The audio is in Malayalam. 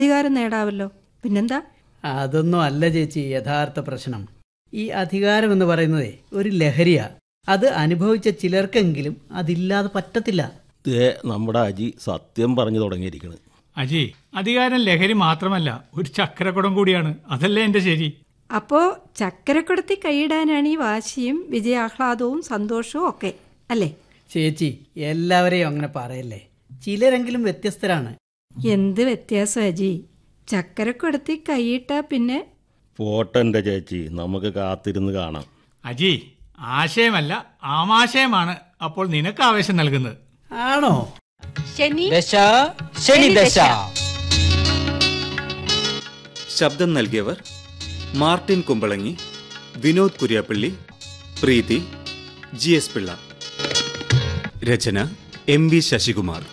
അധികാരം നേടാവല്ലോ പിന്നെന്താ അതൊന്നും അല്ല ചേച്ചി യഥാർത്ഥ പ്രശ്നം ഈ അധികാരം എന്ന് പറയുന്നതേ ഒരു ലഹരിയാ അത് അനുഭവിച്ച ചിലർക്കെങ്കിലും അതില്ലാതെ പറ്റത്തില്ല ദേ നമ്മുടെ അജി സത്യം പറഞ്ഞു തുടങ്ങിയിരിക്കണ് അജി അധികാരം ലഹരി മാത്രമല്ല ഒരു ചക്രക്കുടം കൂടിയാണ് അതല്ലേ എന്റെ ശരി അപ്പോ ചക്കരക്കുടത്തി കൈയിടാനാണ് ഈ വാശിയും വിജയാഹ്ലാദവും സന്തോഷവും ഒക്കെ അല്ലേ ചേച്ചി എല്ലാവരെയും അങ്ങനെ പറയല്ലേ ചിലരെങ്കിലും വ്യത്യസ്തരാണ് എന്ത് വ്യത്യാസം അജി ചക്കരക്കുടത്തി കൈയിട്ടാ പിന്നെ പോട്ടെൻ്റെ ചേച്ചി നമുക്ക് കാത്തിരുന്ന് കാണാം അജി ആശയമല്ല ആമാശയമാണ് അപ്പോൾ നിനക്ക് ആവേശം നൽകുന്നത് ആണോ ശനി ദശ ശനി ദശ ശബ്ദം നൽകിയവർ Martin Kumbalangi Vinod Kuriappally Preethi G S Pillai രചന എം വി ശശികുമാർ